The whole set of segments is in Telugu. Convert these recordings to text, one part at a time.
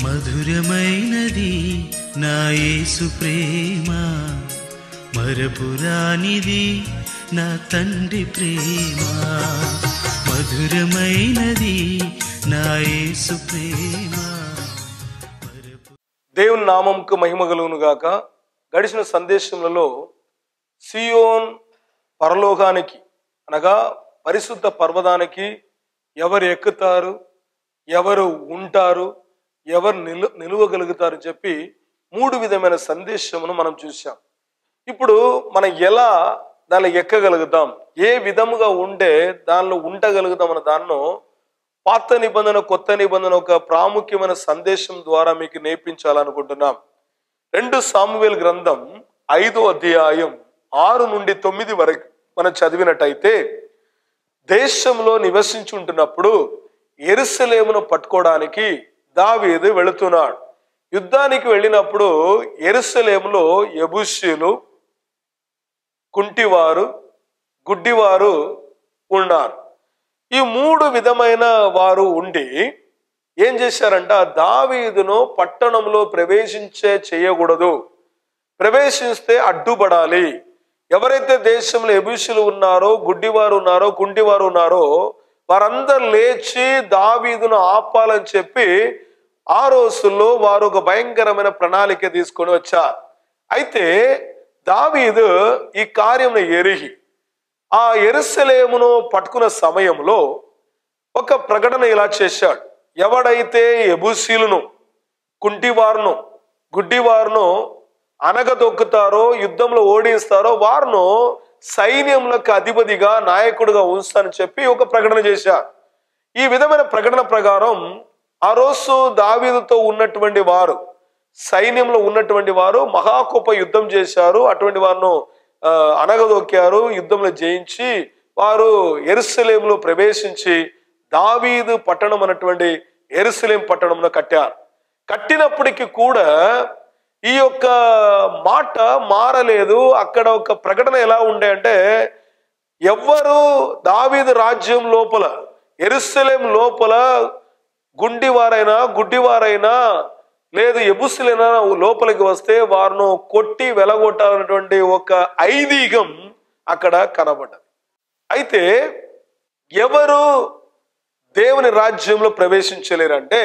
మధురమైనది నా యేసు ప్రేమ మరపురానిది నా తండ్రి ప్రేమ మధురమైనది నా యేసు ప్రేమ మరపు దేవుని నామంకు మహిమ కలుగును గాక గడిచిన సందేశములలో సియోన్ పరలోకానికి అనగా పరిశుద్ధ పర్వతానికి ఎవరు ఎక్కుతారు ఎవరు ఉంటారు ఎవరు నిలు నిలువగలుగుతారు చెప్పి మూడు విధమైన సందేశమును మనం చూసాం ఇప్పుడు మనం ఎలా దానిలో ఎక్కగలుగుతాం ఏ విధముగా ఉండే దానిలో ఉండగలుగుతాం అన్న దాన్నో పాత నిబంధన కొత్త నిబంధన ఒక ప్రాముఖ్యమైన సందేశం ద్వారా మీకు నేర్పించాలనుకుంటున్నాం రెండు సామువేల్ గ్రంథం ఐదో అధ్యాయం ఆరు నుండి తొమ్మిది వరకు మనం చదివినట్టయితే దేశంలో నివసించుంటున్నప్పుడు ఎరుసలేమును పట్టుకోవడానికి దావీదు వెళుతున్నాడు యుద్ధానికి వెళ్ళినప్పుడు ఎరుసలేములో ఎబుష్యులు కుంటివారు గుడ్డివారు ఉన్నారు ఈ మూడు విధమైన వారు ఉండి ఏం చేశారంట దావీదును పట్టణంలో ప్రవేశించే చేయకూడదు ప్రవేశిస్తే అడ్డుపడాలి ఎవరైతే దేశంలో ఎబుషులు ఉన్నారో గుడ్డివారు ఉన్నారో కుంటివారు ఉన్నారో వారందరూ లేచి దావీదును ఆపాలని చెప్పి ఆ రోజుల్లో వారు ఒక భయంకరమైన ప్రణాళిక తీసుకొని వచ్చారు అయితే దావీదు ఈ కార్యమును ఎరిగి ఆ ఎరుసలేమును పట్టుకున్న సమయంలో ఒక ప్రకటన ఇలా చేశాడు ఎవడైతే ఎబుసీలను కుంటివారును గుడ్డివారును అనగదొక్కుతారో యుద్ధంలో ఓడిస్తారో వారును సైన్యములకు అధిపతిగా నాయకుడిగా ఉంచుతానని చెప్పి ఒక ప్రకటన చేశారు ఈ విధమైన ప్రకటన ప్రకారం ఆ రోజు దావీదుతో ఉన్నటువంటి వారు సైన్యంలో ఉన్నటువంటి వారు మహాకోప యుద్ధం చేశారు అటువంటి వారిను ఆ, అనగదొక్కారు యుద్ధంలో జయించి వారు ఎరుసలేంలో ప్రవేశించి దావీదు పట్టణం అన్నటువంటి ఎరుసలేం పట్టణంలో కట్టారు కట్టినప్పటికీ కూడా ఈ యొక్క మాట మారలేదు అక్కడ ఒక ప్రకటన ఎలా ఉండే అంటే ఎవ్వరు దావీదు రాజ్యం లోపల ఎరుసలేం లోపల గుండివారైనా గుడ్డివారైనా లేదు ఎబుసులైనా లోపలికి వస్తే వారిను కొట్టి వెలగొట్టాలన్నటువంటి ఒక ఐదీగం అక్కడ కనబడ్డది అయితే ఎవరు దేవుని రాజ్యంలో ప్రవేశించలేరంటే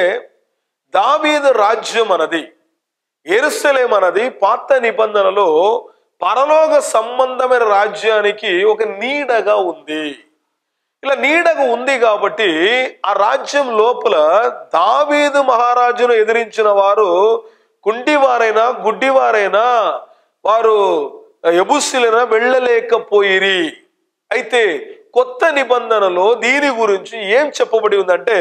దావీదు రాజ్యం అన్నది ఎరుసలేం అన్నది పాత నిబంధనలో పరలోక సంబంధమైన రాజ్యానికి ఒక నీడగా ఉంది ఇలా నీడగా ఉంది కాబట్టి ఆ రాజ్యం లోపల దావీదు మహారాజును ఎదిరించిన వారు కుండివారైనా గుడ్డివారైనా వారు ఎబుస్సులైనా వెళ్ళలేకపోయిరి అయితే కొత్త నిబంధనలో దీని గురించి ఏం చెప్పబడి ఉందంటే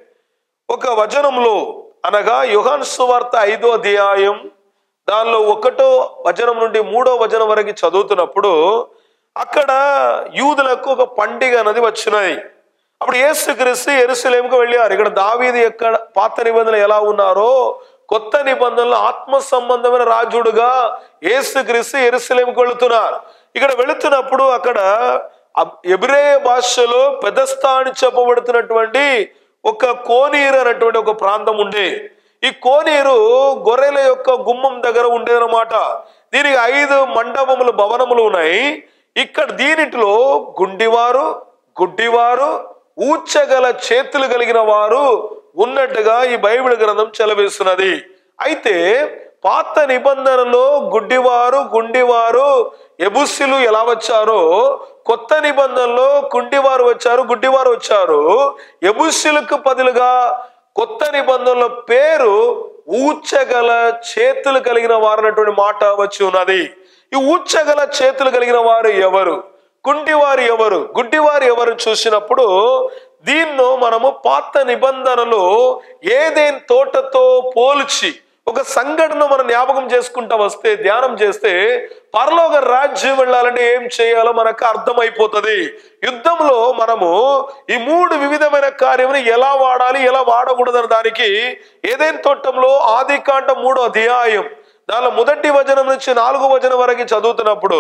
ఒక వచనంలో అనగా యుహాన్ సువార్త ఐదో అధ్యాయం దానిలో ఒకటో వచనం నుండి మూడో వచనం వరకు చదువుతున్నప్పుడు అక్కడ యూదులకు ఒక పండిగ అనేది వచ్చినాయి అప్పుడు యేసుక్రీస్తు ఎరుసలేముకు వెళ్ళారు ఇక్కడ దావీది ఎక్కడ పాత నిబంధనలు ఎలా ఉన్నారో కొత్త నిబంధనలు ఆత్మ సంబంధమైన రాజుడుగా యేసుక్రీస్తు ఎరుసలేముకు వెళుతున్నారు ఇక్కడ వెళుతున్నప్పుడు అక్కడ అబ్- ఎబ్రే భాషలో పెదస్తా అని చెప్పబడుతున్నటువంటి ఒక కోనీరు అనేటువంటి ఒక ప్రాంతం ఉండే ఈ కోనేరు గొర్రెల యొక్క గుమ్మం దగ్గర ఉండేదన్నమాట దీనికి ఐదు మండపములు భవనములు ఉన్నాయి ఇక్కడ దీనిట్లో గుండివారు గుడ్డివారు ఊచగల చేతులు కలిగిన వారు ఉన్నట్టుగా ఈ బైబిల్ గ్రంథం చెలవేస్తున్నది అయితే పాత నిబంధనలో గుడ్డివారు గుండివారు ఎబుస్సులు ఎలా వచ్చారో కొత్త నిబంధనలో కుండివారు వచ్చారు గుడ్డివారు వచ్చారు ఎబుస్సులకు బదులుగా కొత్త నిబంధనల పేరు ఊచగల చేతులు కలిగిన వారు అన్నటువంటి మాట వచ్చి ఉన్నది ఈ ఊచగల చేతులు కలిగిన వారు ఎవరు కుంటివారు ఎవరు గుడ్డివారు ఎవరు చూసినప్పుడు దీన్ని మనము పాత నిబంధనలో ఏదేం తోటతో పోల్చి ఒక సంఘటన మనం జ్ఞాపకం చేసుకుంటా వస్తే ధ్యానం చేస్తే పరలోక రాజ్యం వెళ్ళాలంటే ఏం చేయాలో మనకు అర్థమైపోతుంది యుద్ధంలో మనము ఈ మూడు వివిధమైన కార్యములు ఎలా వాడాలి ఎలా వాడకూడదన్న దానికి ఏదైనా తోటంలో ఆది కాండ మూడో అధ్యాయం దానిలో మొదటి వచనం నుంచి నాలుగో వచనం వరకు చదువుతున్నప్పుడు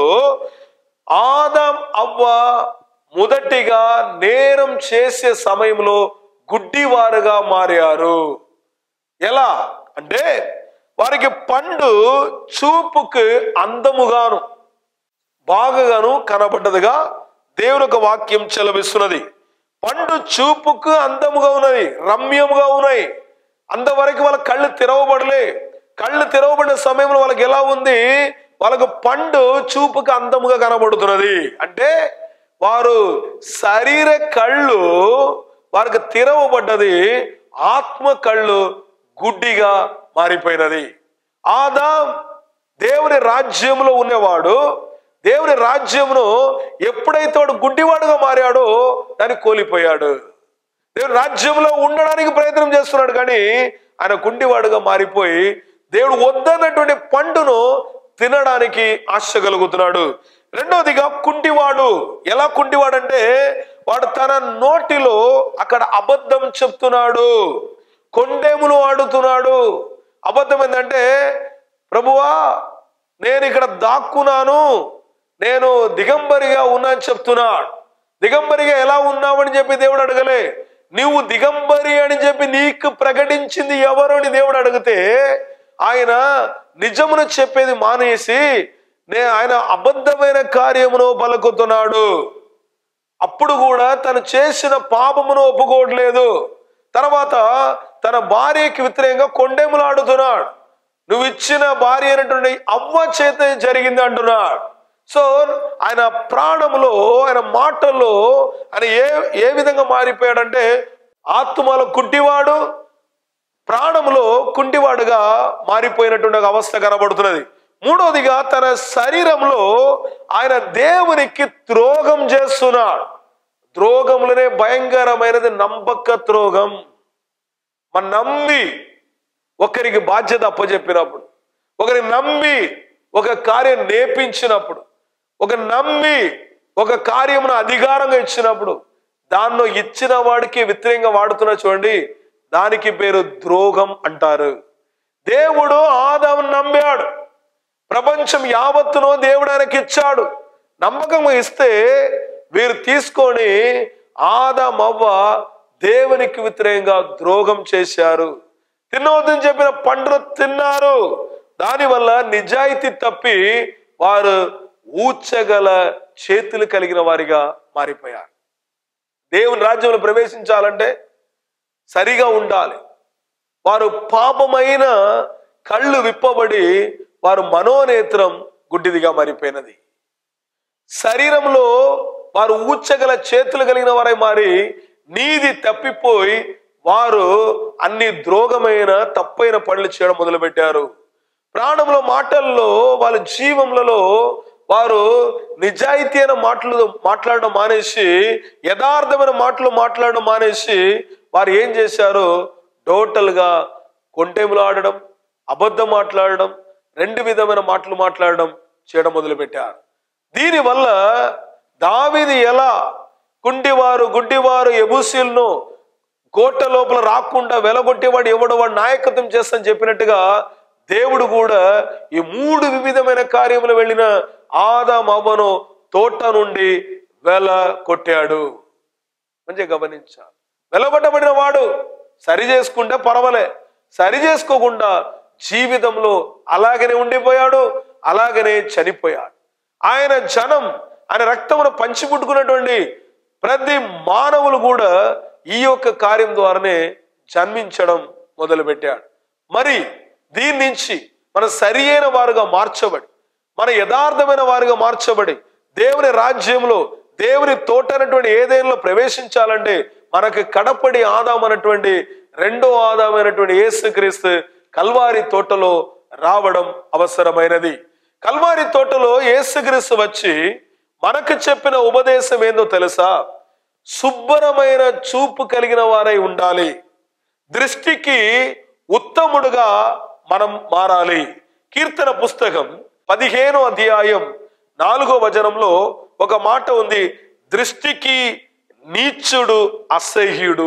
ఆదం అవ్వ మొదటిగా నేరం చేసే సమయంలో గుడ్డివారుగా మారారు ఎలా అంటే వారికి పండు చూపుకు అందముగాను బాగగాను కనబడ్డదుగా దేవుని ఒక వాక్యం చెలవిస్తున్నది పండు చూపుకు అందముగా ఉన్నది రమ్యముగా ఉన్నాయి అంతవరకు వాళ్ళ కళ్ళు తెరవబడలే కళ్ళు తెరవబడిన సమయంలో వాళ్ళకి ఎలా ఉంది వాళ్ళకు పండు చూపుకు అందముగా కనబడుతున్నది అంటే వారు శరీర కళ్ళు వారికి తెరవబడ్డది ఆత్మ కళ్ళు గుడ్డిగా మారిపోయినది ఆదాం దేవుని రాజ్యంలో ఉన్నవాడు దేవుని రాజ్యమును ఎప్పుడైతే వాడు గుడ్డివాడుగా మారాడో దాన్ని కోల్పోయాడు దేవుని రాజ్యంలో ఉండడానికి ప్రయత్నం చేస్తున్నాడు కానీ ఆయన గుండివాడుగా మారిపోయి దేవుడు వద్దన్నటువంటి పండును తినడానికి ఆశ కలుగుతున్నాడు రెండవదిగా కుంటివాడు ఎలా కుంటివాడు అంటే వాడు తన నోటిలో అక్కడ అబద్ధం చెప్తున్నాడు కొండేములు ఆడుతున్నాడు అబద్ధం ఏంటంటే ప్రభువా నేను ఇక్కడ దాక్కున్నాను నేను దిగంబరిగా ఉన్నా అని చెప్తున్నాడు దిగంబరిగా ఎలా ఉన్నావని చెప్పి దేవుడు అడగలే నీవు దిగంబరి అని చెప్పి నీకు ప్రకటించింది ఎవరు అని దేవుడు అడిగితే ఆయన నిజమును చెప్పేది మానేసి నే ఆయన అబద్ధమైన కార్యమును పలుకుతున్నాడు అప్పుడు కూడా తను చేసిన పాపమును ఒప్పుకోవట్లేదు తర్వాత తన భార్యకి వ్యతిరేకంగా కొండెములాడుతున్నాడు నువ్వు ఇచ్చిన భార్య అయినటువంటి అవ్వ చేత జరిగింది అంటున్నాడు సో ఆయన ప్రాణములో ఆయన మాటల్లో ఆయన ఏ ఏ విధంగా మారిపోయాడంటే ఆత్మలో కుంటివాడు ప్రాణములో కుంటివాడుగా మారిపోయినటువంటి ఒక అవస్థ కనబడుతున్నది మూడవదిగా తన శరీరంలో ఆయన దేవునికి ద్రోగం చేస్తున్నాడు ద్రోగములనే భయంకరమైనది నమ్మక ద్రోగం మన నమ్మి ఒకరికి బాధ్యత అప్పచెప్పినప్పుడు ఒకరిని నమ్మి ఒక కార్యం నేర్పించినప్పుడు ఒక నమ్మి ఒక కార్యమును అధికారంగా ఇచ్చినప్పుడు దానిలో ఇచ్చిన వాడికి వ్యతిరేకంగా వాడుతున్నా చూడండి దానికి పేరు ద్రోహం అంటారు దేవుడు ఆదాము నమ్మాడు ప్రపంచం యావత్తును దేవుడు ఆయనకి ఇచ్చాడు నమ్మకం ఇస్తే వీరు తీసుకొని ఆదామవ్వ దేవునికి వ్యతిరేకంగా ద్రోహం చేశారు తినవద్దని చెప్పిన పండును తిన్నారు దానివల్ల నిజాయితీ తప్పి వారు ఊచగల చేతులు కలిగిన వారిగా మారిపోయారు దేవుని రాజ్యంలో ప్రవేశించాలంటే సరిగా ఉండాలి వారు పాపమైన కళ్ళు విప్పబడి వారు మనోనేత్రం గుడ్డిదిగా మారిపోయినది శరీరంలో వారు ఊచగల చేతులు కలిగిన వారై మారి నీది తప్పిపోయి వారు అన్ని ద్రోగమైన తప్పైన పనులు చేయడం మొదలుపెట్టారు ప్రాణంలో మాటల్లో వాళ్ళ జీవములలో వారు నిజాయితీ అయిన మాటలు మాట్లాడడం మానేసి యథార్థమైన మాటలు మాట్లాడడం మానేసి వారు ఏం చేశారు టోటల్గా కొంటెములు ఆడడం అబద్ధం మాట్లాడడం రెండు విధమైన మాటలు మాట్లాడడం చేయడం మొదలుపెట్టారు దీనివల్ల దావిది ఎలా కుంటివారు గుడ్డివారు ఎబుసీలను కోట లోపల రాకుండా వెలగొట్టేవాడు ఎవడు వాడు నాయకత్వం చేస్తని చెప్పినట్టుగా దేవుడు కూడా ఈ మూడు వివిధమైన కార్యములు వెళ్ళిన ఆదాం అవ్వను తోట నుండి వెల కొట్టాడు మంచిగా గమనించాలి వెలగొట్టబడిన వాడు సరి చేసుకుంటే పర్వాలే సరి చేసుకోకుండా జీవితంలో అలాగనే ఉండిపోయాడు అలాగనే చనిపోయాడు ఆయన జనం ఆయన రక్తమును పంచిపుట్టుకున్నటువంటి ప్రతి మానవులు కూడా ఈ యొక్క కార్యం ద్వారానే జన్మించడం మొదలుపెట్టాడు మరి దీని నుంచి మన సరి అయిన వారుగా మార్చబడి మన యథార్థమైన వారుగా మార్చబడి దేవుని రాజ్యంలో దేవుని తోట అనేటువంటి ఏదేలో ప్రవేశించాలంటే మనకు కడపడి ఆదాం అన్నటువంటి రెండో ఆదామైనటువంటి యేసుక్రీస్తు కల్వారి తోటలో రావడం అవసరమైనది కల్వారి తోటలో యేసుక్రీస్తు వచ్చి మనకు చెప్పిన ఉపదేశం ఏందో తెలుసా శుభ్రమైన చూపు కలిగిన వారై ఉండాలి దృష్టికి ఉత్తముడుగా మనం మారాలి కీర్తన పుస్తకం పదిహేను అధ్యాయం నాలుగో వచనంలో ఒక మాట ఉంది దృష్టికి నీచుడు అసహ్యుడు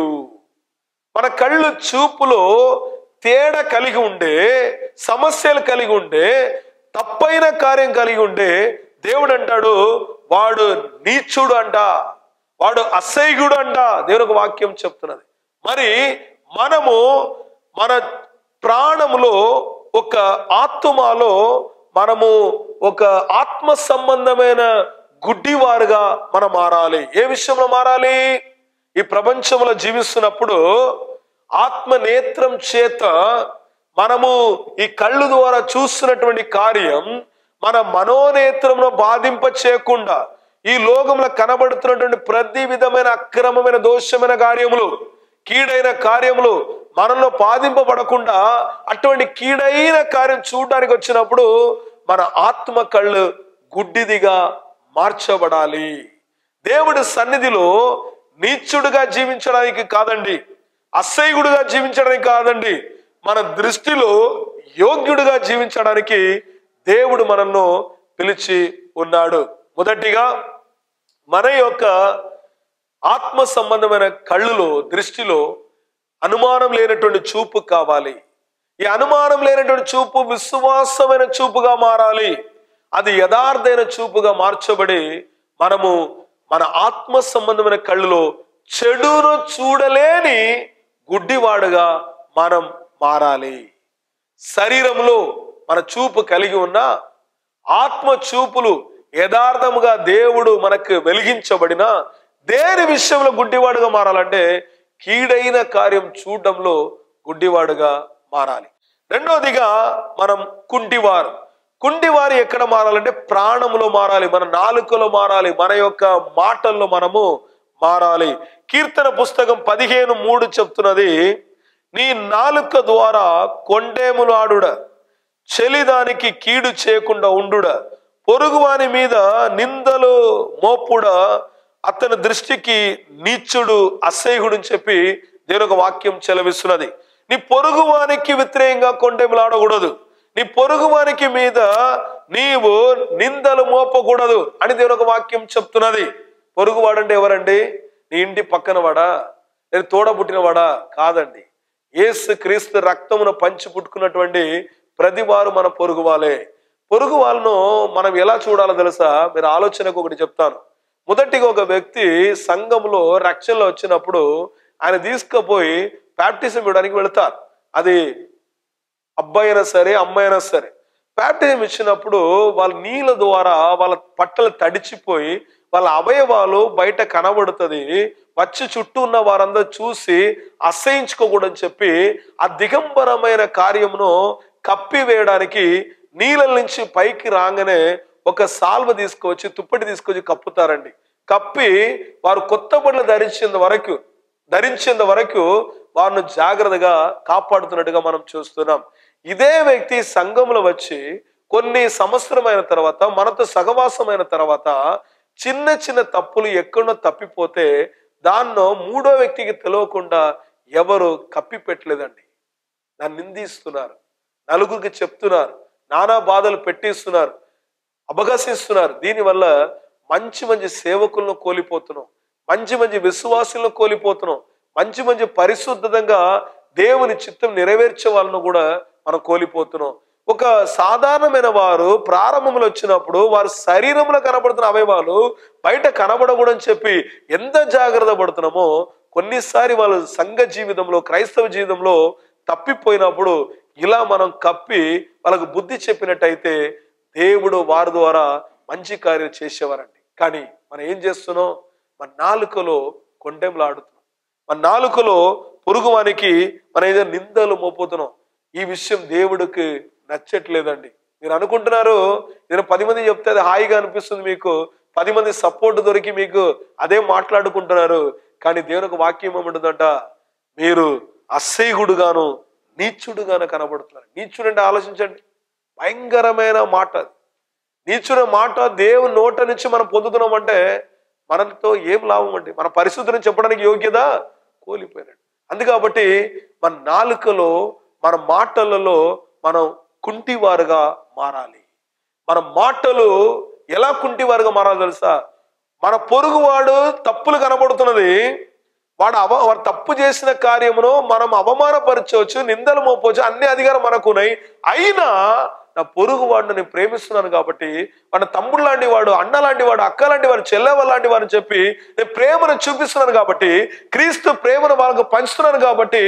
మన కళ్ళు చూపులో తేడా కలిగి ఉండే సమస్యలు కలిగి ఉండే తప్పైన కార్యం కలిగి ఉండే దేవుడు అంటాడు వాడు నీచుడు అంట వాడు అసహ్యుడు అంట దేవునికి వాక్యం చెప్తున్నది మరి మనము మన ప్రాణములో ఒక ఆత్మలో మనము ఒక ఆత్మ సంబంధమైన గుడ్డివారుగా మనం మారాలి ఏ విషయంలో మారాలి ఈ ప్రపంచంలో జీవిస్తున్నప్పుడు ఆత్మ నేత్రం చేత మనము ఈ కళ్ళు ద్వారా చూస్తున్నటువంటి కార్యం మన మనోనేత్రమును బాధింప చేయకుండా ఈ లోకంలో కనబడుతున్నటువంటి ప్రతి విధమైన అక్రమమైన దోషమైన కార్యములు కీడైన కార్యములు మనలో బాధింపబడకుండా అటువంటి కీడైన కార్యం చూడడానికి వచ్చినప్పుడు మన ఆత్మ కళ్ళు గుడ్డిదిగా మార్చబడాలి దేవుడి సన్నిధిలో నీచుడుగా జీవించడానికి కాదండి అసహ్యుడుగా జీవించడానికి కాదండి మన దృష్టిలో యోగ్యుడుగా జీవించడానికి దేవుడు మనల్ని పిలిచి ఉన్నాడు మొదటిగా మన యొక్క ఆత్మ సంబంధమైన కళ్ళులో దృష్టిలో అనుమానం లేనటువంటి చూపు కావాలి ఈ అనుమానం లేనటువంటి చూపు విశ్వాసమైన చూపుగా మారాలి అది యథార్థమైన చూపుగా మార్చబడి మనము మన ఆత్మ సంబంధమైన కళ్ళులో చెడును చూడలేని గుడ్డివాడుగా మనం మారాలి శరీరంలో మన చూపు కలిగి ఉన్న ఆత్మ చూపులు యథార్థముగా దేవుడు మనకు వెలిగించబడిన దేని విషయంలో గుడ్డివాడుగా మారాలంటే కీడైన కార్యం చూడడంలో గుడ్డివాడుగా మారాలి రెండవదిగా మనం కుంటివారు కుంటివారు ఎక్కడ మారాలంటే ప్రాణములో మారాలి మన నాలుకలో మారాలి మన యొక్క మాటల్లో మనము మారాలి కీర్తన పుస్తకం పదిహేను మూడు చెప్తున్నది నీ నాలుక ద్వారా కొండేములాడుడ చెలిదానికి కీడు చేయకుండా ఉండుడ పొరుగువాని మీద నిందలు మోపుడ అతని దృష్టికి నీచుడు అసహ్యుడు అని చెప్పి దేవుని ఒక వాక్యం చెలవిస్తున్నది నీ పొరుగువానికి వ్యతిరేకంగా కొండెములాడకూడదు నీ పొరుగువానికి మీద నీవు నిందలు మోపకూడదు అని దేవుని ఒక వాక్యం చెప్తున్నది పొరుగువాడంటే ఎవరండి నీ ఇంటి పక్కన వాడా నేను తోడబుట్టినవాడా కాదండి యేసు క్రీస్తు రక్తమును పంచి పుట్టుకున్నటువంటి ప్రతి వారు మన పొరుగు వాళ్ళే పొరుగు వాళ్ళను మనం ఎలా చూడాలో తెలుసా మీరు ఆలోచనకు ఒకటి చెప్తాను మొదటిగా ఒక వ్యక్తి సంఘంలో రక్షణలో వచ్చినప్పుడు ఆయన తీసుకుపోయి బ్యాప్టిజం ఇవ్వడానికి వెళతారు అది అబ్బాయి అయినా సరే అమ్మాయి అయినా సరే బ్యాప్టిజం ఇచ్చినప్పుడు వాళ్ళ నీళ్ళ ద్వారా వాళ్ళ పట్టలు తడిచిపోయి వాళ్ళ అవయవాలు బయట కనబడుతుంది వచ్చి చుట్టూ ఉన్న వారందరూ చూసి అసహించుకోకూడదని చెప్పి ఆ దిగంబరమైన కార్యమును కప్పివేయడానికి నీళ్ళ నుంచి పైకి రాగానే ఒక సాల్వ తీసుకొచ్చి తుప్పటి తీసుకొచ్చి కప్పుతారండి కప్పి వారు కొత్త బట్టలు ధరించేంత వరకు ధరించేంత వరకు వారిని జాగ్రత్తగా కాపాడుతున్నట్టుగా మనం చూస్తున్నాం ఇదే వ్యక్తి సంఘంలో వచ్చి కొన్ని సంవత్సరమైన తర్వాత మనతో సహవాసమైన తర్వాత చిన్న చిన్న తప్పులు ఎక్కడో తప్పిపోతే దాన్నో మూడో వ్యక్తికి తెలియకుండా ఎవరు కప్పి పెట్టలేదండి నన్ను నిందిస్తున్నారు నలుగురికి చెప్తున్నారు నానా బాధలు పెట్టిస్తున్నారు అపగసిస్తున్నారు దీనివల్ల మంచి మంచి సేవకులను కోల్పోతున్నాం మంచి మంచి విశ్వాసులను కోల్పోతున్నాం మంచి మంచి పరిశుద్ధంగా దేవుని చిత్తం నెరవేర్చే వాళ్ళను కూడా మనం కోల్పోతున్నాం ఒక సాధారణమైన వారు ప్రారంభంలో వచ్చినప్పుడు వారు శరీరంలో కనబడుతున్న అవయవాలు బయట కనబడకూడని చెప్పి ఎంత జాగ్రత్త పడుతున్నామో కొన్నిసారి వాళ్ళ సంఘ జీవితంలో క్రైస్తవ జీవితంలో తప్పిపోయినప్పుడు ఇలా మనం కప్పి వాళ్ళకు బుద్ధి చెప్పినట్టయితే దేవుడు వారి ద్వారా మంచి కార్యం చేసేవారండి కానీ మనం ఏం చేస్తున్నాం మన నాలుకలో కొండెంలాడుతున్నాం మన నాలుకలో పొరుగువానికి మనం ఏదో నిందలు మోపుతున్నాం ఈ విషయం దేవుడికి నచ్చట్లేదండి మీరు అనుకుంటున్నారు నేను పది మంది చెప్తే అది హాయిగా అనిపిస్తుంది మీకు పది మంది సపోర్ట్ దొరికి మీకు అదే మాట్లాడుకుంటున్నారు కానీ దేవునికి వాక్యం ఏమంటుందంట మీరు అసహ్యుడుగాను నీచుడుగాను కనబడుతున్నారు నీచుడు అంటే ఆలోచించండి భయంకరమైన మాట అది. నీచుడు మాట దేవుని నోట నుంచి మనం పొందుతున్నామంటే మనతో ఏం లాభం అండి మన పరిస్థితులను చెప్పడానికి యోగ్యత కోల్పోయినట్టు అందుకాబట్టి మన నాలుకలో మన మాటలలో మనం కుంటివారుగా మారాలి మన మాటలు ఎలా కుంటివారుగా మారాలి తెలుసా మన పొరుగువాడు తప్పులు కనబడుతున్నది వాడు అవ వాడు తప్పు చేసిన కార్యమును మనం అవమానపరచవచ్చు నిందలు మోపవచ్చు అన్ని అధికారం మనకున్నాయి అయినా నా పొరుగు వాడిని నేను ప్రేమిస్తున్నాను కాబట్టి వాడు తమ్ముడు లాంటి వాడు అన్న లాంటి వాడు అక్క లాంటి వాడు చెల్లెవ లాంటి వాడు చెప్పి నేను ప్రేమను చూపిస్తున్నాను కాబట్టి క్రీస్తు ప్రేమను వాళ్ళకు పంచుతున్నాను కాబట్టి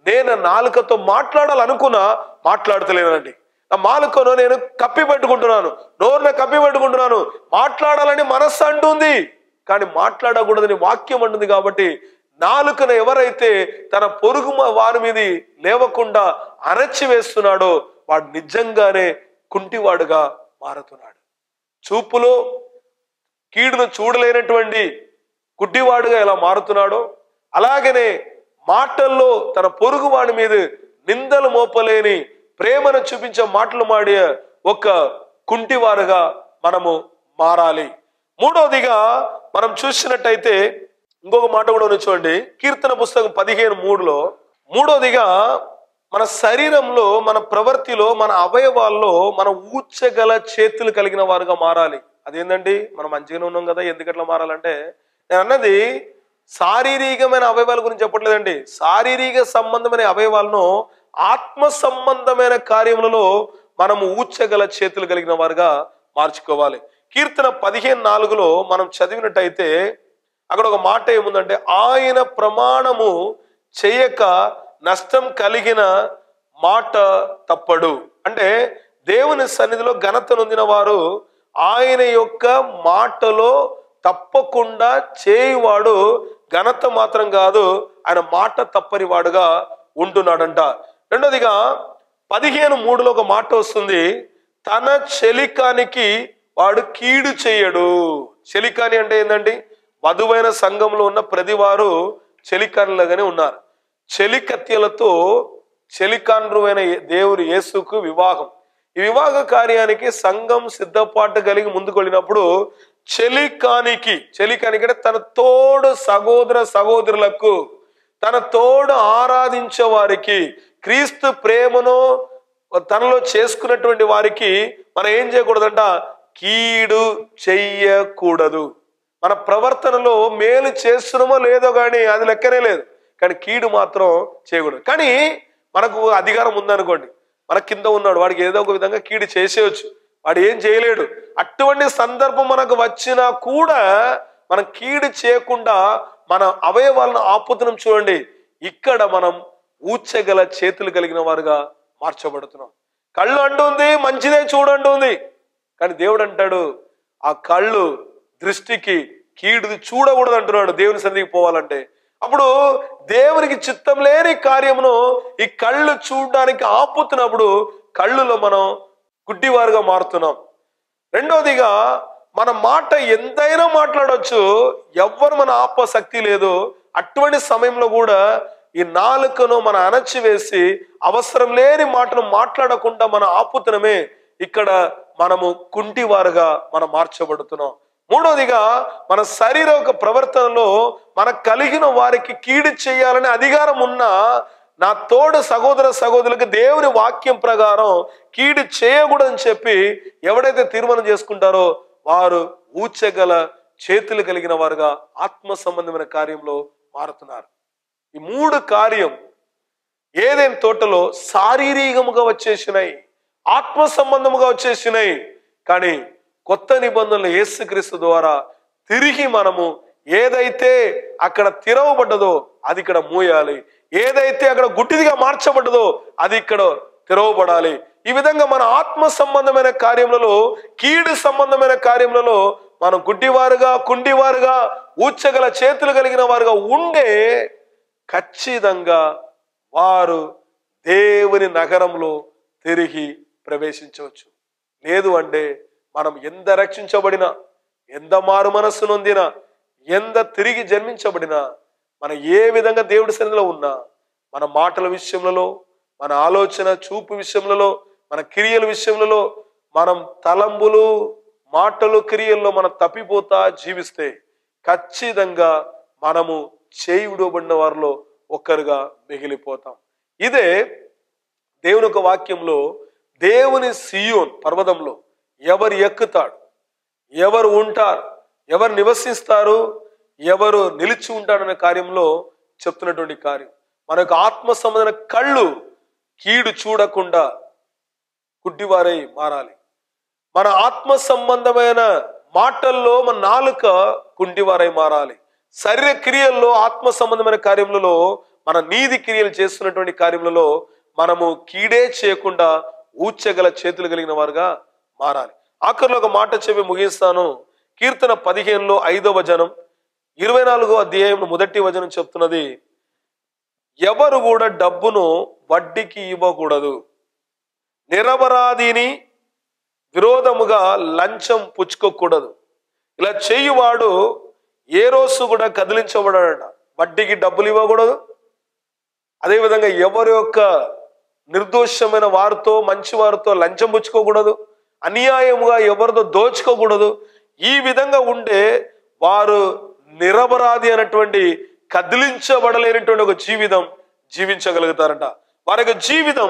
నేను నాలుకతో మాట్లాడాలనుకున్నా మాట్లాడతలేనండి నా మాలుకను నేను కప్పి పెట్టుకుంటున్నాను నోరున కప్పి పెట్టుకుంటున్నాను మాట్లాడాలని మనస్సు అంటుంది కానీ మాట్లాడకూడదని వాక్యం అంటుంది కాబట్టి నాలుకను ఎవరైతే తన పొరుగు మ- వారి మీద లేవకుండా అరచి వేస్తున్నాడో వాడు నిజంగానే కుంటివాడుగా మారుతున్నాడు చూపులో కీడును చూడలేనటువంటి గుడ్డివాడుగా ఎలా మారుతున్నాడో అలాగనే మాటల్లో తన పొరుగువాడి మీద నిందలు మోపలేని ప్రేమను చూపించే మాటలు మాడే ఒక కుంటివారుగా మనము మారాలి మూడవదిగా మనం చూసినట్టయితే ఇంకొక మాట కూడా ఉంది చూడండి కీర్తన పుస్తకం పదిహేను మూడులో మూడవదిగా మన శరీరంలో మన ప్రవృత్తిలో మన అవయవాల్లో మన ఊచగల చేతులు కలిగిన వారుగా మారాలి అదేంటండి మనం మంచిగానే ఉన్నాం కదా ఎందుకట్లా మారాలంటే నేను అన్నది శారీరకమైన అవయవాల గురించి చెప్పట్లేదండి శారీరక సంబంధమైన అవయవాలను ఆత్మ సంబంధమైన కార్యములలో మనము ఊచగల చేతులు కలిగిన వారుగా మార్చుకోవాలి కీర్తన పదిహేను నాలుగులో మనం చదివినట్టయితే అక్కడ ఒక మాట ఏముందంటే ఆయన ప్రమాణము చేయక నష్టం కలిగిన మాట తప్పడు అంటే దేవుని సన్నిధిలో ఘనత నొందిన వారు ఆయన యొక్క మాటలో తప్పకుండా చేయువాడు ఘనత మాత్రం కాదు ఆయన మాట తప్పని వాడుగా ఉంటున్నాడంట రెండోదిగా పదిహేను మూడులో ఒక మాట వస్తుంది తన చెలికానికి వాడు కీడు చేయడు చెలికాని అంటే ఏంటండి వధువైన సంఘంలో ఉన్న ప్రతి వారు చెలికానులుగానే ఉన్నారు చెలికత్యలతో చెలికాండ్రువైన దేవుని యేసుకు వివాహం ఈ వివాహ కార్యానికి సంఘం సిద్ధపాటు కలిగి ముందుకు వెళ్ళినప్పుడు చెలికానికి చెలికానికి అంటే తన తోడు సహోదర సహోదరులకు తన తోడు ఆరాధించే వారికి క్రీస్తు ప్రేమను తనలో చేసుకున్నటువంటి వారికి మనం ఏం చేయకూడదంట కీడు చెయ్యకూడదు మన ప్రవర్తనలో మేలు చేస్తున్నామో లేదో కానీ అది లెక్కనే లేదు కానీ కీడు మాత్రం చేయకూడదు కానీ మనకు అధికారం ఉందనుకోండి మన కింద ఉన్నాడు వాడికి ఏదో ఒక విధంగా కీడు చేసేయచ్చు వాడు ఏం చేయలేడు అటువంటి సందర్భం మనకు వచ్చినా కూడా మనం కీడు చేయకుండా మన అవయవాలను ఆపుతున్నాం చూడండి ఇక్కడ మనం ఊచగల చేతులు కలిగిన వారుగా మార్చబడుతున్నాం కళ్ళు అంటుంది మంచిదే చూడంటుంది కానీ దేవుడు అంటాడు ఆ కళ్ళు దృష్టికి కీడు చూడకూడదు అంటున్నాడు దేవుని సన్నిధికి పోవాలంటే అప్పుడు దేవునికి చిత్తం లేని కార్యమును ఈ కళ్ళు చూడడానికి ఆపుతున్నప్పుడు కళ్ళులో మనం గుడ్డివారుగా మారుతున్నాం రెండోదిగా మన మాట ఎంతైనా మాట్లాడవచ్చు ఎవ్వరు మన ఆప శక్తి లేదు అటువంటి సమయంలో కూడా ఈ నాలుకను మన అణచివేసి అవసరం లేని మాటను మాట్లాడకుండా మన ఆపుతనమే ఇక్కడ మనము కుంటివారుగా మనం మార్చబడుతున్నాం మూడోదిగా మన శరీర ఒక ప్రవర్తనలో మనకు కలిగిన వారికి కీడు చేయాలనే అధికారం ఉన్నా నా తోడు సహోదర సహోదరులకు దేవుని వాక్యం ప్రకారం కీడు చేయకూడదని చెప్పి ఎవడైతే తీర్మానం చేసుకుంటారో వారు ఊచగల చేతులు కలిగిన వారుగా ఆత్మ సంబంధమైన కార్యంలో మారుతున్నారు ఈ మూడు కార్యం ఏదైనా తోటలో శారీరకముగా వచ్చేసినాయి ఆత్మ సంబంధముగా వచ్చేసినాయి కానీ కొత్త నిబంధనలు యేసుక్రీస్తు ద్వారా తిరిగి మనము ఏదైతే అక్కడ తెరవబడ్డదో అది ఇక్కడ మూయాలి ఏదైతే అక్కడ గుడ్డిదిగా మార్చబడ్డదో అది ఇక్కడ తెరవబడాలి ఈ విధంగా మన ఆత్మ సంబంధమైన కార్యములలో కీడు సంబంధమైన కార్యములలో మనం గుడ్డివారుగా కుండివారుగా ఊచగల చేతులు కలిగిన వారుగా ఉండే ఖచ్చితంగా వారు దేవుని నగరంలో తిరిగి ప్రవేశించవచ్చు లేదు అంటే మనం ఎంత రక్షించబడినా ఎంత మారు మనస్సు నొందినా ఎంత తిరిగి జన్మించబడినా మనం ఏ విధంగా దేవుడి సన్నిధిలో ఉన్నా మన మాటల విషయంలో మన ఆలోచన చూపు విషయంలో మన క్రియల విషయంలో మనం తలంబులు మాటలు క్రియల్లో మనం తప్పిపోతా జీవిస్తే ఖచ్చితంగా మనము చేయి విడవబడిన వారిలో ఒక్కరుగా మిగిలిపోతాం ఇదే దేవుని ఒక వాక్యంలో దేవుని సియోన్ పర్వతంలో ఎవరు ఎక్కుతాడు ఎవరు ఉంటారు ఎవరు నివసిస్తారు ఎవరు నిలిచి ఉంటాడనే కార్యంలో చెప్తున్నటువంటి కార్యం మన యొక్క ఆత్మ సంబంధమైన కళ్ళు కీడు చూడకుండా గుడ్డివారై మారాలి మన ఆత్మ సంబంధమైన మాటల్లో మన నాలుక కుంటివారై మారాలి శరీర క్రియల్లో ఆత్మ సంబంధమైన కార్యములలో మన నీతి క్రియలు చేస్తున్నటువంటి కార్యములలో మనము కీడే చేయకుండా ఊచగల చేతులు కలిగిన వారుగా మారాలి ఆఖరిలో ఒక మాట చెప్పి ముగిస్తాను కీర్తన పదిహేనులో ఐదవ వచనం ఇరవై నాలుగో అధ్యాయం మొదటి వచనం చెప్తున్నది ఎవరు కూడా డబ్బును వడ్డీకి ఇవ్వకూడదు నిరపరాధిని విరోధముగా లంచం పుచ్చుకోకూడదు ఇలా చేయువాడు ఏ రోజు కూడా కదిలించబడాడట వడ్డీకి డబ్బులు ఇవ్వకూడదు అదేవిధంగా ఎవరి యొక్క నిర్దోషమైన వారితో మంచి వారితో లంచం పుచ్చుకోకూడదు అన్యాయముగా ఎవరితో దోచుకోకూడదు ఈ విధంగా ఉండే వారు నిరపరాధి అనేటువంటి కదిలించబడలేనటువంటి ఒక జీవితం జీవించగలుగుతారంట వారి యొక్క జీవితం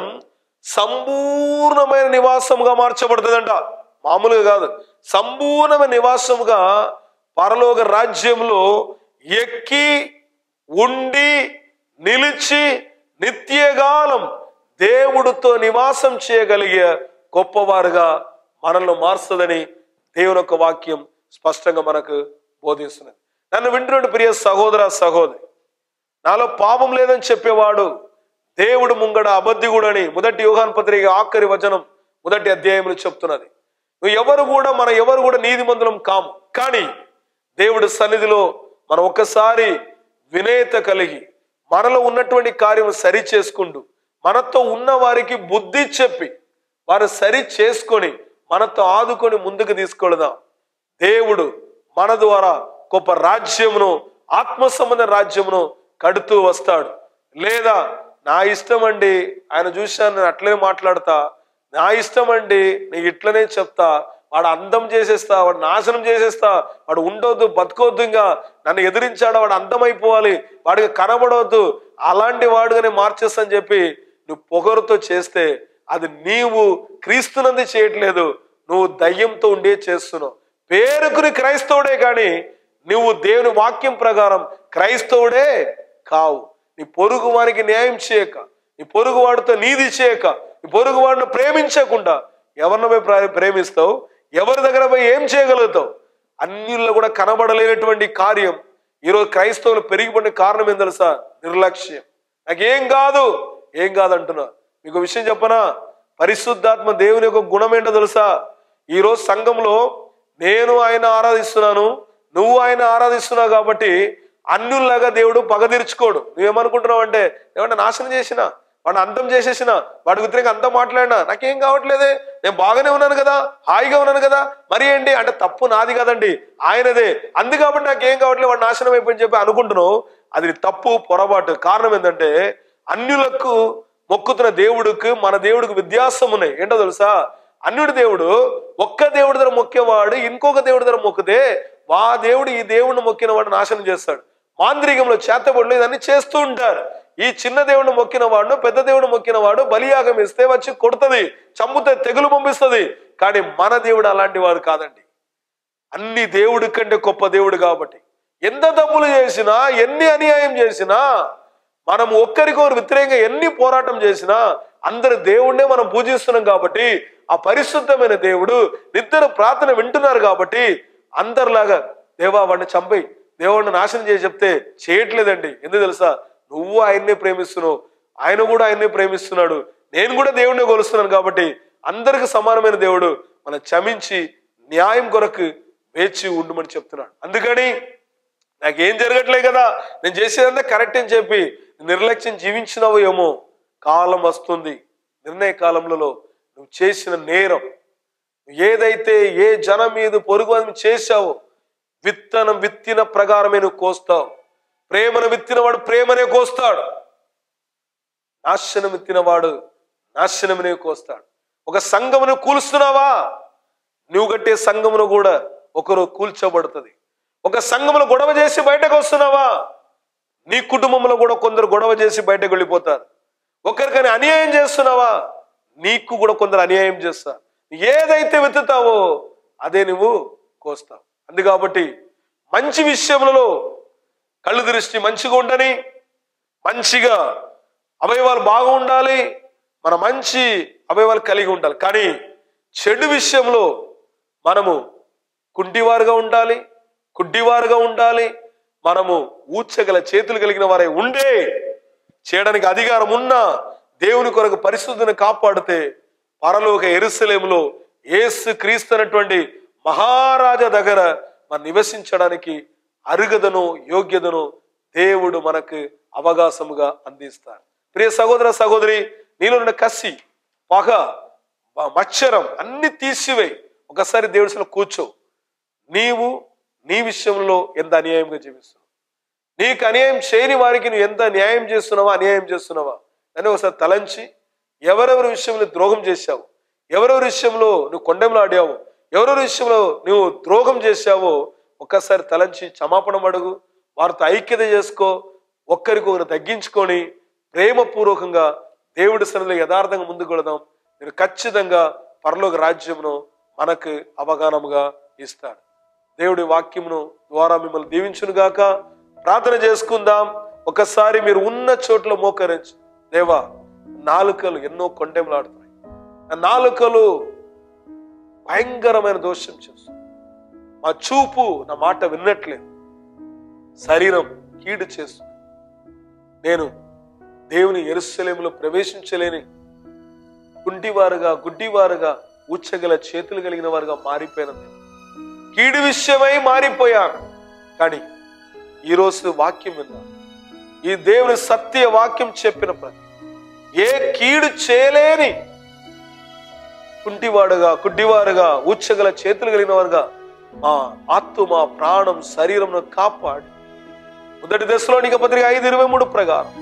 సంపూర్ణమైన నివాసముగా మార్చబడుతుందంట మామూలుగా కాదు సంపూర్ణమైన నివాసముగా పరలోక రాజ్యంలో ఎక్కి ఉండి నిలిచి నిత్యకాలం దేవుడితో నివాసం చేయగలిగే గొప్పవారుగా మనల్ని మారుస్తుందని దేవుని యొక్క వాక్యం స్పష్టంగా మనకు బోధిస్తున్నది నన్ను వింటున్న ప్రియ సహోదర సహోదరి నాలో పాపం లేదని చెప్పేవాడు దేవుడు ముంగడ అబద్ధిగుడని మొదటి యోహాన్ పత్రిక ఆఖరి వచనం మొదటి అధ్యాయంలో చెప్తున్నది నువ్వు ఎవరు కూడా మన ఎవరు కూడా నీతిమంతులం కాము కానీ దేవుడి సన్నిధిలో మనం ఒక్కసారి వినేత కలిగి మనలో ఉన్నటువంటి కార్యం సరి చేసుకుంటూ మనతో ఉన్న వారికి బుద్ధి చెప్పి వారు సరి చేసుకొని మనతో ఆదుకొని ముందుకు తీసుకెళదాం దేవుడు మన ద్వారా గొప్ప రాజ్యమును ఆత్మ సంబంధ రాజ్యమును కడుతూ వస్తాడు లేదా నా ఇష్టం అండి ఆయన చూశాను నేను అట్లనే మాట్లాడతా నా ఇష్టం అండి నేను ఇట్లనే చెప్తా వాడు అందం చేసేస్తా వాడు నాశనం చేసేస్తా వాడు ఉండొద్దు బతకొద్దు ఇంకా నన్ను ఎదిరించాడు వాడు అందమైపోవాలి వాడికి కనబడవద్దు అలాంటి వాడుగా నేను మార్చేస్తా అని చెప్పి నువ్వు పొగరుతో చేస్తే అది నీవు క్రీస్తునంది చేయట్లేదు నువ్వు దయ్యంతో ఉండే చేస్తున్నావు పేరుకుని క్రైస్తవుడే కానీ నువ్వు దేవుని వాక్యం ప్రకారం క్రైస్తవుడే కావు నీ పొరుగు వారికి న్యాయం చేయక నీ పొరుగు వాడితో నీది చేయక నీ పొరుగు వాడిని ప్రేమించకుండా ఎవరిని పోయి ప్ర- ప్రేమిస్తావు ఎవరి దగ్గర పోయి ఏం చేయగలుగుతావు అన్నిల్లో కూడా కనబడలేనటువంటి కార్యం ఈరోజు క్రైస్తవులు పెరిగిపోయిన కారణం ఏం తెలుసా నిర్లక్ష్యం నాకేం కాదు ఏం కాదు అంటున్నా మీకు ఒక విషయం చెప్పనా పరిశుద్ధాత్మ దేవుని యొక్క గుణం ఏంటో తెలుసా ఈరోజు సంఘంలో నేను ఆయన ఆరాధిస్తున్నాను నువ్వు ఆయన ఆరాధిస్తున్నావు కాబట్టి అన్యుల్లాగా దేవుడు పగ తీర్చుకోడు నువ్వేమనుకుంటున్నావు అంటే ఏమన్నా నాశనం చేసినా వాడిని అంతం చేసేసిన వాడి గురించి అంతం మాట్లాడినా నాకేం కావట్లేదే నేను బాగానే ఉన్నాను కదా హాయిగా ఉన్నాను కదా మరి ఏంటి అంటే తప్పు నాది కదండి ఆయనదే అందు కాబట్టి నాకేం కావట్లేదు వాడు నాశనం అయిపోయింది చెప్పి అనుకుంటున్నావు అది తప్పు పొరపాటు కారణం ఏంటంటే అన్యులకు మొక్కుతున్న దేవుడికి మన దేవుడికి వ్యత్యాసం ఉన్నాయి ఏంటో తెలుసా అన్యుడి దేవుడు ఒక్క దేవుడి దగ్గర మొక్కేవాడు ఇంకొక దేవుడి దగ్గర మొక్కితే వా దేవుడు ఈ దేవుడిని మొక్కిన వాడు నాశనం చేస్తాడు మాంద్రికంలో చేతబడులు ఇదన్నీ చేస్తూ ఉంటారు ఈ చిన్న దేవుడిని మొక్కిన వాడు పెద్ద దేవుడు మొక్కిన వాడు బలియాగం ఇస్తే వచ్చి కొడుతుంది చంపుతే తెగులు పంపిస్తుంది కానీ మన దేవుడు అలాంటి వాడు కాదండి అన్ని దేవుడి కంటే గొప్ప దేవుడు కాబట్టి ఎంత తప్పులు చేసినా ఎన్ని అన్యాయం చేసినా మనం ఒక్కరికొకరు వ్యతిరేకంగా ఎన్ని పోరాటం చేసినా అందరు దేవుణ్ణే మనం పూజిస్తున్నాం కాబట్టి ఆ పరిశుద్ధమైన దేవుడు నిద్ర ప్రార్థన వింటున్నారు కాబట్టి అందరిలాగా దేవా వాడిని చంపేయి దేవుడిని నాశనం చేసి చెప్తే చేయట్లేదండి ఎందుకు తెలుసా నువ్వు ఆయన్నే ప్రేమిస్తున్నావు ఆయన కూడా ఆయన్నే ప్రేమిస్తున్నాడు నేను కూడా దేవుడిని కొలుస్తున్నాను కాబట్టి అందరికి సమానమైన దేవుడు మన క్షమించి న్యాయం కొరకు వేచి ఉండమని చెప్తున్నాడు అందుకని నాకేం జరగట్లే కదా నేను చేసేదంతా కరెక్ట్ అని చెప్పి నిర్లక్ష్యం జీవించినావు ఏమో కాలం వస్తుంది నిర్ణయ కాలంలో నువ్వు చేసిన నేరం ఏదైతే ఏ జనం మీద పొరుగు వారిని చేశావో విత్తనం విత్తిన ప్రకారమే నువ్వు కోస్తావు ప్రేమను విత్తినవాడు ప్రేమనే కోస్తాడు నాశనం విత్తినవాడు నాశనమనే కోస్తాడు ఒక సంఘమును కూలుస్తున్నావా నువ్వు కట్టే సంఘమును కూడా ఒకరు కూల్చబడుతుంది ఒక సంఘములో గొడవ చేసి బయటకు వస్తున్నావా నీ కుటుంబంలో కూడా కొందరు గొడవ చేసి బయటకు వెళ్ళిపోతారు ఒకరికని అన్యాయం చేస్తున్నావా నీకు కూడా కొందరు అన్యాయం చేస్తారు ఏదైతే వెతుతావో అదే నువ్వు కోస్తావు అందు కాబట్టి మంచి విషయములలో కళ్ళు దృష్టి మంచిగా ఉండని మంచిగా అవయవాలు బాగా ఉండాలి మన మంచి అవయవాలు కలిగి ఉండాలి కానీ చెడు విషయంలో మనము కుంటివారుగా ఉండాలి కుడ్డివారుగా ఉండాలి మనము ఊచగల చేతులు కలిగిన వారై ఉండే చేయడానికి అధికారం ఉన్నా దేవుని కొరకు పరిశుద్ధిని కాపాడితే పరలోక ఎరుసలేములో యేసు క్రీస్తు అనేటువంటి మహారాజా దగ్గర మనం నివసించడానికి అరుగదను యోగ్యతను దేవుడు మనకు అవకాశముగా అందిస్తాడు ప్రియ సహోదర సహోదరి నీలో ఉన్న కసి పగ మ- మత్సరం అన్ని తీసివేయి ఒకసారి దేవుడిలో కూర్చో నీవు నీ విషయంలో ఎంత అన్యాయంగా జీవిస్తున్నావు నీకు అన్యాయం చేయని వారికి నువ్వు ఎంత న్యాయం చేస్తున్నావా అన్యాయం చేస్తున్నావా అని ఒకసారి తలంచి ఎవరెవరి విషయంలో ద్రోహం చేశావు ఎవరెవరి విషయంలో నువ్వు కొండెంలాడావు ఎవరెవరి విషయంలో నువ్వు ద్రోహం చేశావో ఒక్కసారి తలంచి క్షమాపణ అడుగు వారితో ఐక్యత చేసుకో ఒక్కరికి ఒకరు తగ్గించుకొని ప్రేమపూర్వకంగా దేవుడి సన్నిధిలో యథార్థంగా ముందుకు వెళదాం మీరు ఖచ్చితంగా పరలోక రాజ్యమును మనకు అవగాహనముగా ఇస్తాడు దేవుడి వాక్యమును ద్వారా మిమ్మల్ని దీవించును గాక ప్రార్థన చేసుకుందాం ఒకసారి మీరు ఉన్న చోట్ల మోకరించి దేవా నాలుకలు ఎన్నో కొండెంలాడుతున్నాయి ఆ నాలుకలు భయంకరమైన దోషం చేస్తుంది మా చూపు నా మాట విన్నట్లేదు శరీరం కీడు చేస్తుంది నేను దేవుని ఎరుసలేములో ప్రవేశించలేని కుంటివారుగా గుడ్డివారుగా ఉచ్చగల చేతులు కలిగిన వారుగా మారిపోయినది కీడు విషయమై మారిపోయాను కానీ ఈరోజు వాక్యం విన్నా ఈ దేవుని సత్య వాక్యం చెప్పిన ప్రతి ఏ కీడు చేయలేని కుంటివాడుగా గుడ్డివారుగా ఉచ్చగల చేతులు కలిగిన వారుగా మా ఆత్మ మా ప్రాణం శరీరంను కాపాడి మొదటి దశలో నీకు పత్రిక ఐదు ఇరవై మూడు ప్రకారం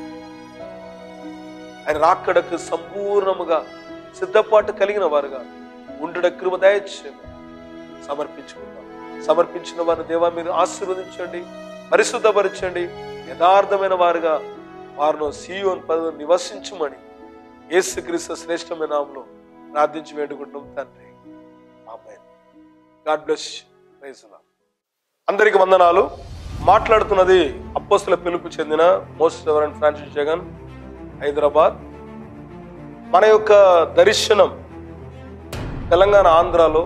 ఆయన రాకడకు సంపూర్ణముగా సిద్ధపాటు కలిగిన వారుగా ఉండుట కృప దయచేయమని సమర్పించుకుందాం సమర్పించిన వారిని దేవా మీరు ఆశీర్వదించండి పరిశుద్ధపరచండి యథార్థమైన వారుగా వారిను సీయోన్ పదవి నివసించమని యేసుక్రీస్తు శ్రేష్టమైన నామంలో ప్రార్థించి వేడుకుంటున్నాం తండ్రి ఆమేన్ గాడ్ బ్లెస్ అందరికి వందనాలు మాట్లాడుతున్నది అప్పస్తుల పిలుపు చెందిన most reverend Francis Jagan Hyderabad మన యొక్క దర్శనం తెలంగాణ ఆంధ్రాలో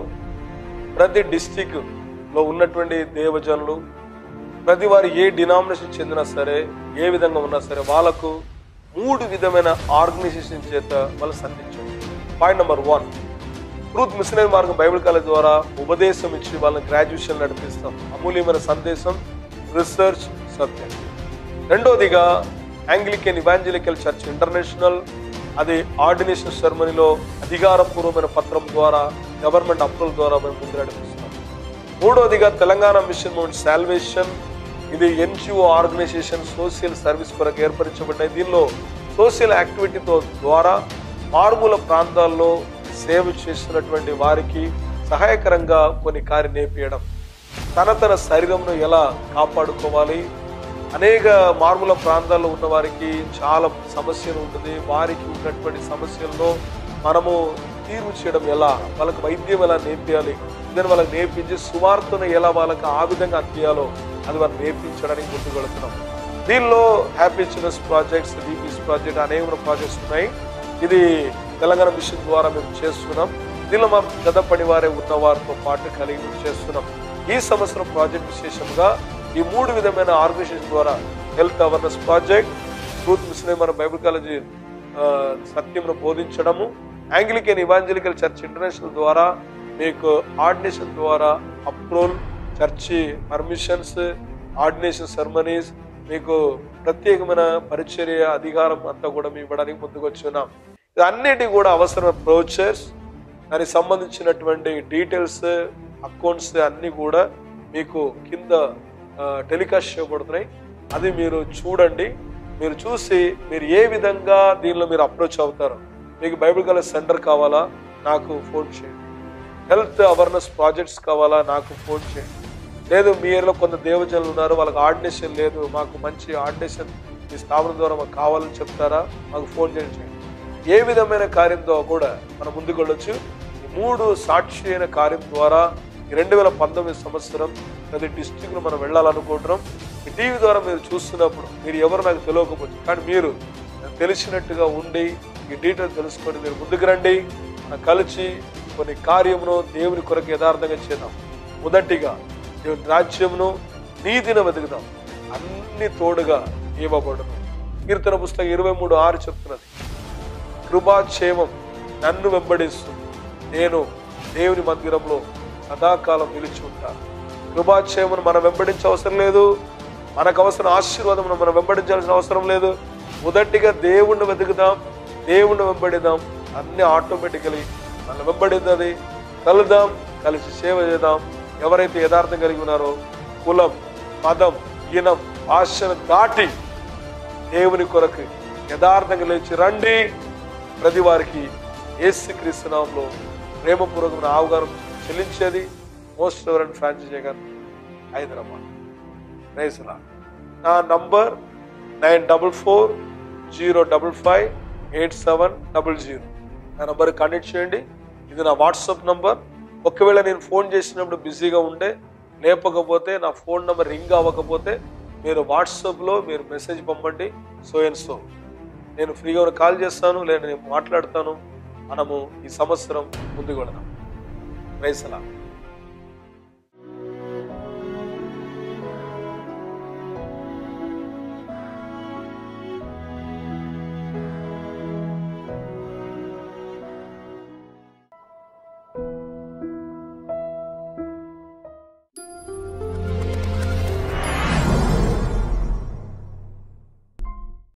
ప్రతి డిస్టిక్ లో ఉన్నటువంటి దేవజనులు ప్రతి వారు ఏ డినామినేషన్ చెందినా సరే ఏ విధంగా ఉన్నా సరే వాళ్ళకు మూడు విధమైన ఆర్గనైజేషన్ చేత వాళ్ళు సంధించండి point number one truth missionary మార్గం బైబిల్ కాలేజ్ ద్వారా ఉపదేశం ఇచ్చి వాళ్ళని గ్రాడ్యుయేషన్ నడిపిస్తాం అమూల్యమైన సందేశం రీసెర్చ్ సబ్జెక్ట్ రెండోదిగా యాంగ్లికన్ ఇవాంజలికల్ చర్చ్ ఇంటర్నేషనల్ అది ఆర్డినేషన్ సెరమనీలో అధికారపూర్వమైన పత్రం ద్వారా గవర్నమెంట్ అప్రూవల్ ద్వారా మేము ముందు నడిపిస్తాం మూడోదిగా తెలంగాణ మిషన్ మౌంట్ సాల్వేషన్ ఇది ఎన్జిఓ ఆర్గనైజేషన్ సోషల్ సర్వీస్ కొరకు ఏర్పరచబడ్డాయి దీనిలో సోషల్ యాక్టివిటీతో ద్వారా మారుమూల ప్రాంతాల్లో సేవ చేస్తున్నటువంటి వారికి సహాయకరంగా కొన్ని కార్య నేర్పియడం తన తన శరీరంను ఎలా కాపాడుకోవాలి అనేక మారుమూల ప్రాంతాల్లో ఉన్న వారికి చాలా సమస్యలు ఉంటుంది వారికి ఉన్నటువంటి సమస్యల్లో మనము తీర్పు చేయడం ఎలా వాళ్ళకి వైద్యం ఎలా నేర్పియాలి దాన్ని వాళ్ళకి నేర్పించి సువార్తను ఎలా వాళ్ళకి ఆ విధంగా అందియాలో అది మనం నేర్పించడానికి ముందుకు వెళుతున్నాం దీనిలో హ్యాపీ చిల్డ్రన్స్ ప్రాజెక్ట్స్ డిపిస్ ప్రాజెక్ట్ అనేక ప్రాజెక్ట్స్ ఉన్నాయి ఇది తెలంగాణ మిషన్ ద్వారా మేము చేస్తున్నాం దీనిలో మా గత పని వారే ఉన్న వారితో పాటు కలిగి మేము చేస్తున్నాం ఈ సంవత్సరం ప్రాజెక్ట్ విశేషంగా ఈ మూడు విధమైన ఆర్గనైజేషన్ ద్వారా health awareness project truth mission మన బైబిల్ కాలేజీ ఆ, సత్యమును బోధించడము యాంగ్లికన్ ఇవాంజలికల్ చర్చ్ ఇంటర్నేషనల్ ద్వారా మీకు ఆర్డినేషన్ ద్వారా approval church permissions ordination ceremonies మీకు ప్రత్యేకమైన పరిచర్య అధికారం అంతా కూడా మేము ఇవ్వడానికి ముందుకు వచ్చున్నాం ఇది అన్నిటి కూడా అవసరమైన ప్రొచర్స్ దానికి సంబంధించినటువంటి డీటెయిల్స్ అకౌంట్స్ అన్నీ కూడా మీకు కింద టెలికాస్ట్ చేయబడుతున్నాయి అది మీరు చూడండి మీరు చూసి మీరు ఏ విధంగా దీనిలో మీరు అప్రోచ్ అవుతారు మీకు బైబిల్ కాలేజ్ సెంటర్ కావాలా నాకు ఫోన్ చేయండి హెల్త్ అవేర్నెస్ ప్రాజెక్ట్స్ కావాలా నాకు ఫోన్ చేయండి లేదు మీ ఏరియాలో కొంత దేవజనులు ఉన్నారు వాళ్ళకి ఆర్డినేషన్ లేదు మాకు మంచి ఆర్డినేషన్ మీ స్థాపన ద్వారా మాకు కావాలని చెప్తారా మాకు ఫోన్ చేయండి ఏ విధమైన కార్యంతో కూడా మనం ముందుకు వెళ్ళొచ్చు ఈ మూడు సాక్షి అయిన కార్యం ద్వారా ఈ రెండు వేల పంతొమ్మిది సంవత్సరం ప్రతి డిస్టిక్లో మనం వెళ్ళాలనుకుంటున్నాం ఈ టీవీ ద్వారా మీరు చూస్తున్నప్పుడు మీరు ఎవరు నాకు తెలియకపోవచ్చు కానీ మీరు నాకు తెలిసినట్టుగా ఉండి ఈ డీటెయిల్ తెలుసుకొని మీరు ముందుకు రండి మనం కలిసి కొన్ని కార్యమును దేవుని కొరకు యథార్థంగా చేద్దాం మొదటిగా దేవుని రాజ్యమును నీతిని వెతుకుదాం అన్ని తోడుగా ఇవ్వబడును కీర్తన పుస్తకం ఇరవై మూడు ఆరు చెప్తున్నది కృపాక్షేమం నన్ను వెంబడిస్తుంది నేను దేవుని మందిరంలో సదాకాలం నిలిచి ఉంటాను కృపాక్షేమను మనం వెంబడించే అవసరం లేదు మనకు అవసరం ఆశీర్వాదం మనం వెంబడించాల్సిన అవసరం లేదు మొదటిగా దేవుణ్ణి వెతుకుదాం దేవుణ్ణి వెంబడిదాం అన్ని ఆటోమేటికలీ మనం వెంబడిద్దది కలుద్దాం కలిసి సేవ చేద్దాం ఎవరైతే యథార్థం కలిగి ఉన్నారో కులం మతం ఇనం ఆశను దాటి దేవుని కొరకు యథార్థంగా లేచి రండి ప్రతి వారికి ఏసు క్రీస్తునామంలో ప్రేమపూర్వకమైన అవగాహన చెల్లించేది మోస్ట్ రెవరెంట్ ఫ్రాంచైజీ గారు హైదరాబాద్ రైసులా నా number nine double four zero double five eight seven double zero నా నంబర్ కనెక్ట్ చేయండి ఇది నా వాట్సాప్ నంబర్ ఒకవేళ నేను ఫోన్ చేసినప్పుడు బిజీగా ఉంటే లేపకపోతే నా ఫోన్ నెంబర్ రింగ్ అవ్వకపోతే మీరు వాట్సాప్లో మీరు మెసేజ్ పంపండి సో అండ్ సో నేను ఫ్రీగా ఉన్న కాల్ చేస్తాను లేదా నేను మాట్లాడతాను మనము ఈ సంవత్సరం ముందుకు వెళదాం రైసలా